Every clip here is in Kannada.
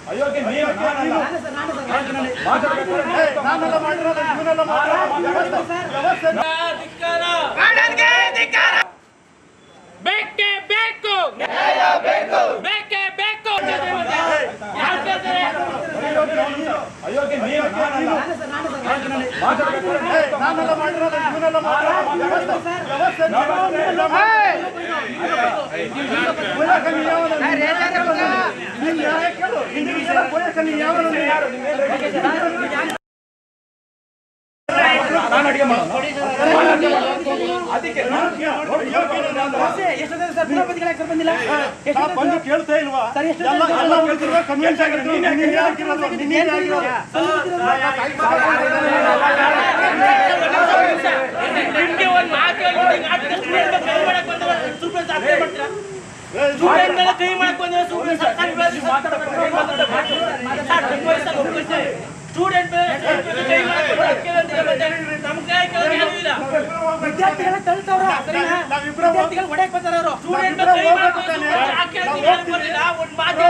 ಅಯೋಗ್ಯ ನೀವು ನಾನಲ್ಲ. ಮಾತಾಡ್ಬೇಕಾದ್ರೆ ಏ, ನಾನೆಲ್ಲ ಮಾಡಿರೋದು ಇವನೆಲ್ಲ ಮಾಡಿರೋದು ವ್ಯವಸ್ಥೆ ವ್ಯವಸ್ಥೆ ಬೇಕೇ ಬೇಕು ಬೇಕೇ ಬೇಕು ಯಾರು ಕೇಳ್ತಾರೆ ಅಯೋಗ್ಯ ನೀವು ನಾನಲ್ಲ. ಮಾತಾಡ್ಬೇಕಾದ್ರೆ ಏ, ನಾನೆಲ್ಲ ಮಾಡಿರೋದು ಇವನೆಲ್ಲ ಮಾಡಿರೋದು ವ್ಯವಸ್ಥೆ ವ್ಯವಸ್ಥೆ ಕೊಯ್ಯಕ್ಕೆ ನೀ ಯಾವನು? ನೀನ್ ನ್ಯಾಯ ಕೇಳು. ಹಿಂದಿನ ಕೊಯ್ಯಕ್ಕೆ ನೀ ಯಾವನು? ನಾನು ಅಡಿಗೆ ಮಾಡೋದು. ಅದಕ್ಕೆ ನಾನು ಅಯೋಗ್ಯನೇ ನಾನು. ನಾ ಬಂದು ಕೇಳ್ತಾ ಇಲ್ವಾ ಎಲ್ಲ ಎಲ್ಲ ಕೇಳ್ತಿಲ್ವಾ ಕನ್ವಿನ್ಸ್ ಆಗಿರೋದು ನೀನೇ ಹಾಕಿರೋದು ನೀನೇ ಹಾಕಿರೋದು ನಿಮ್ಗೆ ಒಂದು ಮಾತು ಹೇಳ್ಬಿಟ್ಟು ಆಟದ ಸ್ಟೂಡೆಂಟ್ ಕೈ ಮಾಡಕ್ ಬಂದವ ಸೂಪರ್ ಅಪ್ಲೈ ಮಾಡ್ತೀರಾ ಸ್ಟೂಡೆಂಟ್ ಮೇಲೆ ಕೈ ಮಾಡಕ್ ಬಂದವ ಸೂಪರ್ ಸರ್ಕಾರಿ ಸ್ಟೂಡೆಂಟ್ ಕೈ ಮಾಡಕ್ ಬಂದವ ಕೇಳ್ತೀರಾ ಮತ್ತೆ ನಮ್ ಕೈ ಕೇಳೋದು ಯಾರು ಇಲ್ಲ ವಿದ್ಯಾರ್ಥಿಗಳ ತಳ್ತವ್ರ ಸರಿನಾ ನಾವಿಬ್ರು ವಿದ್ಯಾರ್ಥಿಗಳು ಹೊಡೆಯಕ್ ಬರ್ತಾರ ಅವರು ಸ್ಟೂಡೆಂಟ್ ಕೈ ಮಾಡಕ್ ಬಂದವ ಯಾಕೆ ಕೇಳ್ತೀರಾ ಅಂತ ಬರ್ಲಿಲ್ಲ ಒಂದು ಮಾತು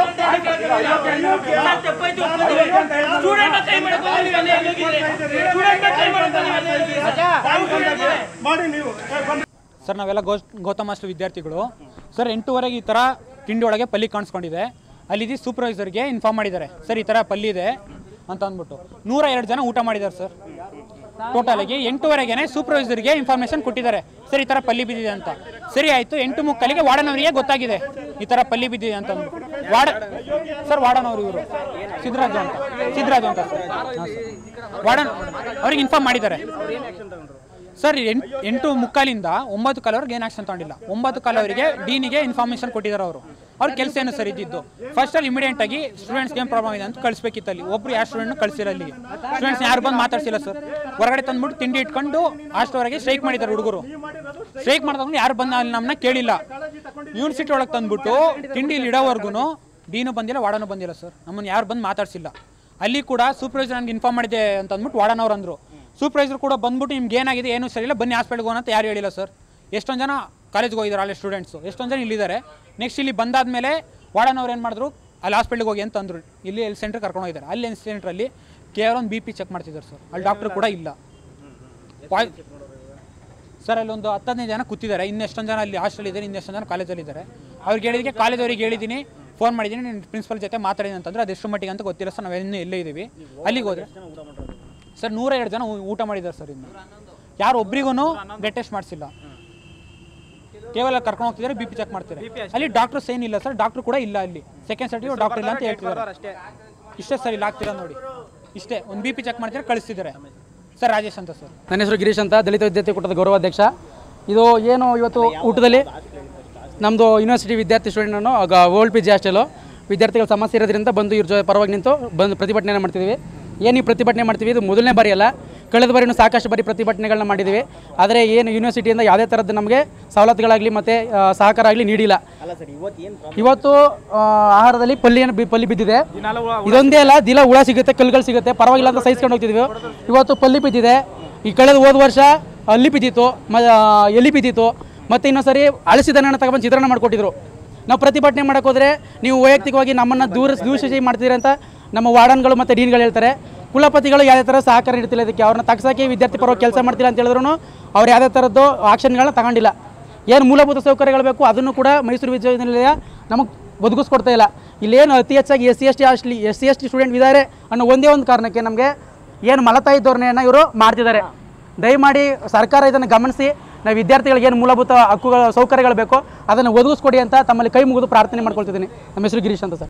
ತಪ್ಪಾಯ್ತು ಸ್ಟೂಡೆಂಟ್ ಕೈ ಮಾಡಕ್ ಬಂದಿಲ್ಲ ಅಲ್ಲಿ ಹೋಗಿದ್ರೆ ಸ್ಟೂಡೆಂಟ್ ಕೈ ಮಾಡಕ್ ಬಂದಿಲ್ಲ ಮಾಡಿ ನೀವು ಏ, ಬನ್ನಿ. ಸರ್ ನಾವೆಲ್ಲ ಗೋ ಗೌತಮ್ ಮಾಸ್ಟರ್ ವಿದ್ಯಾರ್ಥಿಗಳು ಸರ್ ಎಂಟೂವರೆಗೆ ಈ ಥರ ತಿಂಡಿ ಒಳಗೆ ಪಲ್ಲಿ ಕಾಣಿಸ್ಕೊಂಡಿದೆ ಅಲ್ಲಿದ್ದು ಸೂಪರ್ವೈಸರ್ಗೆ ಇನ್ಫಾರ್ಮ್ ಮಾಡಿದ್ದಾರೆ ಸರ್ ಈ ಥರ ಪಲ್ಲಿ ಇದೆ ಅಂತ ಅಂದ್ಬಿಟ್ಟು ನೂರ ಎರಡು ಜನ ಊಟ ಮಾಡಿದ್ದಾರೆ ಸರ್ ಟೋಟಲಾಗಿ ಎಂಟೂವರೆಗೆ ಸೂಪರ್ವೈಸರ್ಗೆ ಇನ್ಫಾರ್ಮೇಷನ್ ಕೊಟ್ಟಿದ್ದಾರೆ ಸರ್ ಈ ಥರ ಪಲ್ಲಿ ಬಿದ್ದಿದೆ ಅಂತ ಸರಿ ಆಯಿತು ಎಂಟು ಮುಕ್ಕಲಿಗೆ ವಾರ್ಡನವರಿಗೆ ಗೊತ್ತಾಗಿದೆ ಈ ಥರ ಪಲ್ಲಿ ಬಿದ್ದಿದೆ ಅಂತ ಅಂದ್ಬಿಟ್ಟು ವಾರ್ಡ ಸರ್ ವಾರ್ಡನವರು ಇವರು ಸಿದ್ದರಾಜು ಅಂತ ಸಿದ್ದರಾಜು ಅಂತ ಸರ್ ಹಾಂ ಸರ್ ವಾರ್ಡನ್ ಅವ್ರಿಗೆ ಇನ್ಫಾರ್ಮ್ ಮಾಡಿದ್ದಾರೆ ಸರ್ ಎಂಟು ಎಂಟು ಮುಕ್ಕಾಲಿಂದ ಒಂಬತ್ತು ಕಾಲವರೆಗೆ ಏನು ಆಕ್ಷನ್ ತಗೊಂಡಿಲ್ಲ ಒಂಬತ್ತು ಕಾಲವರೆಗೆ ಡೀನಿಗೆ ಇನ್ಫಾರ್ಮೇಷನ್ ಕೊಟ್ಟಿದ್ದಾರೆ ಅವರು ಅವ್ರ ಕೆಲಸ ಏನು ಸರ್ ಇದ್ದಿದ್ದು ಫಸ್ಟ್ ಅಲ್ಲಿ ಇಮಿಡಿಯೇಟ್ ಆಗಿ ಸ್ಟೂಡೆಂಟ್ಸ್ಗೆ ಏನು ಪ್ರಾಬ್ಲಮ್ ಇದೆ ಅಂತ ಕಳಿಸ್ಬೇಕಿತ್ತು ಅಲ್ಲಿ ಒಬ್ರು ಯಾವ ಸ್ಟೂಡೆಂಟ್ ಕಳಿಸಿಲ್ಲ ಅಲ್ಲಿ ಸ್ಟೂಡೆಂಟ್ಸ್ ಯಾರು ಬಂದು ಮಾತಾಡ್ಸಿಲ್ಲ ಸರ್ ಹೊರಗಡೆ ತಂದ್ಬಿಟ್ಟು ತಿಂಡಿ ಇಟ್ಕೊಂಡು ಅಷ್ಟವರೆಗೆ ಸ್ಟ್ರೈಕ್ ಮಾಡಿದ್ದಾರೆ ಹುಡುಗರು ಸ್ಟ್ರೈಕ್ ಮಾಡಿದಾಗ ಯಾರು ಬಂದು ಅಲ್ಲಿ ನಮ್ಮನ್ನ ಕೇಳಿಲ್ಲ ಯೂನಿವರ್ಸಿಟಿ ಒಳಗೆ ತಂದ್ಬಿಟ್ಟು ತಿಂಡಿ ಇಲ್ಲಿ ಇಡೋವರೆಗೂ ಡೀನು ಬಂದಿಲ್ಲ ವಾರ್ಡನು ಬಂದಿಲ್ಲ ಸರ್ ನಮ್ಮನ್ನು ಯಾರು ಬಂದು ಮಾತಾಡ್ಸಿಲ್ಲ ಅಲ್ಲಿ ಕೂಡ ಸೂಪರ್ವೈಸರ್ ನನಗೆ ಇನ್ಫಾರ್ಮ್ ಮಾಡಿದೆ ಅಂತ ಅಂದ್ಬಿಟ್ಟು ವಾರ್ಡನವ್ರು ಅಂದರು ಸೂಪರ್ವೈಸರ್ ಕೂಡ ಬಂದ್ಬಿಟ್ಟು ನಿಮ್ಗೆ ಏನಾಗಿದೆ ಏನು ಸರಿಯಿಲ್ಲ ಬನ್ನಿ ಹಾಸ್ಪಿಟ್ಲ್ಗೆ ಹೋಗೋಣ ಅಂತ ಯಾರು ಹೇಳಿಲ್ಲ ಸರ್ ಎಷ್ಟೊಂದು ಜನ ಕಾಲೇಜ್ಗೆ ಹೋಗಿದ್ದಾರೆ ಅಲ್ಲಿ ಸ್ಟೂಡೆಂಟ್ಸು ಎಷ್ಟೊಂದು ಜನ ಇಲ್ಲಿದ್ದಾರೆ ನೆಕ್ಸ್ಟ್ ಇಲ್ಲಿ ಬಂದಾದ್ಮೇಲೆ ವಾರ್ಡನವ್ರು ಏನು ಮಾಡಿದ್ರು ಅಲ್ಲಿ ಹಾಸ್ಪಿಟ್ಲಿಗೆ ಹೋಗಿ ಅಂತ ಅಂದರು ಇಲ್ಲಿ ಎಲ್ ಸೆಂಟ್ರ್ ಕರ್ಕೊಂಡು ಹೋಗಿದ್ದಾರೆ ಅಲ್ಲಿ ಎಲ್ ಸೆಂಟ್ರಲ್ಲಿ ಕೇವಲ ಒಂದು ಬಿ ಪಿ ಚೆಕ್ ಮಾಡ್ತಿದ್ದಾರೆ ಸರ್ ಅಲ್ಲಿ ಡಾಕ್ಟ್ರು ಕೂಡ ಇಲ್ಲ ಪಾಯ್ ಸರ್ ಅಲ್ಲಿ ಒಂದು ಹತ್ತು ಹದಿನೈದು ಜನ ಕೂತಿದ್ದಾರೆ ಇನ್ನೆಷ್ಟೊಂದು ಜನ ಅಲ್ಲಿ ಹಾಸ್ಟೆಲ್ ಇದ್ದಾರೆ ಇನ್ನೆಷ್ಟೊಂದು ಜನ ಕಾಲೇಜಲ್ಲಿ ಇದ್ದಾರೆ ಅವ್ರಿಗೆ ಹೇಳಿದಕ್ಕೆ ಕಾಲೇಜವ್ರಿಗೆ ಹೇಳಿದ್ದೀನಿ ಫೋನ್ ಮಾಡಿದ್ದೀನಿ ನಿಮ್ಮ ಪ್ರಿನ್ಸಿಪಲ್ ಜೊತೆ ಮಾತಾಡಿದ್ದೀನಿ ಅಂತಂದ್ರೆ ಅದು ಎಷ್ಟು ಮಟ್ಟಿಗೆ ಅಂತ ಗೊತ್ತಿಲ್ಲ ಸರ್ ನಾವು ಇನ್ನೂ ಎಲ್ಲೇ ಇದ್ದೀವಿ ಅಲ್ಲಿಗೆ ಹೋದ್ರೆ ಸರ್ ನೂರ ಎರಡು ಜನ ಊ- ಊಟ ಮಾಡಿದ್ದಾರೆ ಸರ್ ಇನ್ನು ಯಾರು ಒಬ್ರಿಗೂ ಬ್ಲಡ್ ಟೆಸ್ಟ್ ಮಾಡಿಸಿಲ್ಲ ಕೇವಲ ಕರ್ಕೊಂಡು ಹೋಗ್ತಿದ್ದಾರೆ ಬಿ ಪಿ ಚೆಕ್ ಮಾಡ್ತಾರೆ ಅಲ್ಲಿ ಡಾಕ್ಟರ್ಸ್ ಏನಿಲ್ಲ ಸರ್ ಡಾಕ್ಟರ್ ಕೂಡ ಇಲ್ಲ ಅಲ್ಲಿ ಸೆಕೆಂಡ್ ಸರ್ಟಿಫಿಕೇಟ್ ಡಾಕ್ಟರ್ ಇಲ್ಲ ಅಂತ ಹೇಳ್ತಿದ್ದಾರೆ ಇಷ್ಟೇ ಸರ್ ಇಲ್ಲಿ ಆಗ್ತಿಲ್ಲ ನೋಡಿ ಇಷ್ಟೇ ಒಂದು ಬಿ ಪಿ ಚೆಕ್ ಮಾಡ್ತಾರೆ ಕಳಿಸ್ತಿದ್ದಾರೆ ಸರ್ ರಾಜೇಶ್ ಅಂತ ಸರ್ ನನ್ನ ಹೆಸರು ಗಿರೀಶ್ ಅಂತ ದಲಿತ ವಿದ್ಯಾರ್ಥಿ ಕೂಟದ ಗೌರವಾಧ್ಯಕ್ಷ ಇದು ಏನು ಇವತ್ತು ಊಟದಲ್ಲಿ ನಮ್ಮದು ಯೂನಿವರ್ಸಿಟಿ ವಿದ್ಯಾರ್ಥಿ ಸ್ಟೂಡೆಂಟನ್ನು ಓಲ್ಡ್ ಪಿ ಜಿ ಹಾಸ್ಟೆಲು ವಿದ್ಯಾರ್ಥಿಗಳ ಸಮಸ್ಯೆ ಇರೋದ್ರಿಂದ ಬಂದು ಇವ್ರ ಜೊತೆ ಪರವಾಗಿ ನಿಂತು ಬಂದು ಪ್ರತಿಭಟನೆ ಮಾಡ್ತಿದ್ದೀವಿ ಏನು ಈ ಪ್ರತಿಭಟನೆ ಮಾಡ್ತೀವಿ ಇದು ಮೊದಲನೇ ಬಾರಿ ಅಲ್ಲ ಕಳೆದ ಬಾರಿನೂ ಸಾಕಷ್ಟು ಬಾರಿ ಪ್ರತಿಭಟನೆಗಳನ್ನ ಮಾಡಿದ್ದೀವಿ ಆದರೆ ಏನು ಯೂನಿವರ್ಸಿಟಿಯಿಂದ ಯಾವುದೇ ಥರದ್ದು ನಮಗೆ ಸವಲತ್ತುಗಳಾಗಲಿ ಮತ್ತು ಸಹಕಾರ ಆಗಲಿ ನೀಡಿಲ್ಲ ಇವತ್ತು ಆ, ಆಹಾರದಲ್ಲಿ ಪಲ್ಲಿಯನ್ನು ಬಿ- ಪಲ್ಲಿ ಬಿದ್ದಿದೆ ಇದೊಂದೇ ಅಲ್ಲ ದಿನ ಹುಳ ಸಿಗುತ್ತೆ ಕಲ್ಲುಗಳು ಸಿಗುತ್ತೆ ಪರವಾಗಿಲ್ಲ ಅಂತ ಸಹಿಸ್ಕೊಂಡು ಹೋಗ್ತಿದ್ವಿ ಇವತ್ತು ಪಲ್ಲಿ ಬಿದ್ದಿದೆ ಈ ಕಳೆದ ಹೋದ ವರ್ಷ ಅಲ್ಲಿ ಬಿದ್ದಿತ್ತು ಮ ಎಲ್ಲಿ ಬಿದ್ದಿತ್ತು ಮತ್ತು ಇನ್ನೊಂದ್ಸರಿ ಅಳಸಿದನ ತಗೊಂಡು ಚಿತ್ರಣ ಮಾಡಿಕೊಟ್ಟಿದ್ರು ನಾವು ಪ್ರತಿಭಟನೆ ಮಾಡಕ್ಕೆ ಹೋದರೆ ನೀವು ವೈಯಕ್ತಿಕವಾಗಿ ನಮ್ಮನ್ನು ದೂರ ದೂಷಿಸಿ ಮಾಡ್ತೀರಿ ಅಂತ ನಮ್ಮ ವಾರ್ಡನ್ಗಳು ಮತ್ತು ಡೀನ್ಗಳು ಹೇಳ್ತಾರೆ ಕುಲಪತಿಗಳು ಯಾವುದೇ ಥರ ಸಹಕಾರ ನೀಡ್ತಿಲ್ಲ ಇದಕ್ಕೆ ಅವ್ರನ್ನ ತಗ್ಸೋಕೆ ವಿದ್ಯಾರ್ಥಿ ಪರವಾಗಿ ಕೆಲಸ ಮಾಡ್ತಿಲ್ಲ ಅಂತ ಹೇಳಿದ್ರು ಅವ್ರು ಯಾವುದೇ ಥರದ್ದು ಆಕ್ಷನ್ಗಳನ್ನ ತಗೊಂಡಿಲ್ಲ ಏನು ಮೂಲಭೂತ ಸೌಕರ್ಯಗಳು ಬೇಕು ಅದನ್ನು ಕೂಡ ಮೈಸೂರು ವಿಶ್ವವಿದ್ಯಾನಿಲಯ ನಮಗೆ ಒದಗಿಸ್ಕೊಡ್ತಾ ಇಲ್ಲ ಇಲ್ಲೇನು ಅತಿ ಹೆಚ್ಚಾಗಿ ಎಸ್ ಸಿ ಎಸ್ ಟಿ ಹಾಸ್ಟ್ಲಿ S C S T student ಇದ್ದಾರೆ ಅನ್ನೋ ಒಂದೇ ಒಂದು ಕಾರಣಕ್ಕೆ ನಮಗೆ ಏನು ಮಲತಾಯಿ ಧೋರಣೆಯನ್ನು ಇವರು ಮಾಡ್ತಿದ್ದಾರೆ ದಯಮಾಡಿ ಸರ್ಕಾರ ಇದನ್ನು ಗಮನಿಸಿ ನಾವು ವಿದ್ಯಾರ್ಥಿಗಳಿಗೆ ಏನು ಮೂಲಭೂತ ಹಕ್ಕುಗಳ ಸೌಕರ್ಯಗಳು ಬೇಕೋ ಅದನ್ನು ಒದಗಿಸ್ಕೊಡಿ ಅಂತ ತಮ್ಮಲ್ಲಿ ಕೈ ಮುಗಿದು ಪ್ರಾರ್ಥನೆ ಮಾಡ್ಕೊಳ್ತಿದ್ದೀನಿ ನಮ್ಮ ಹೆಸರು ಗಿರೀಶ್ ಅಂತ ಸರ್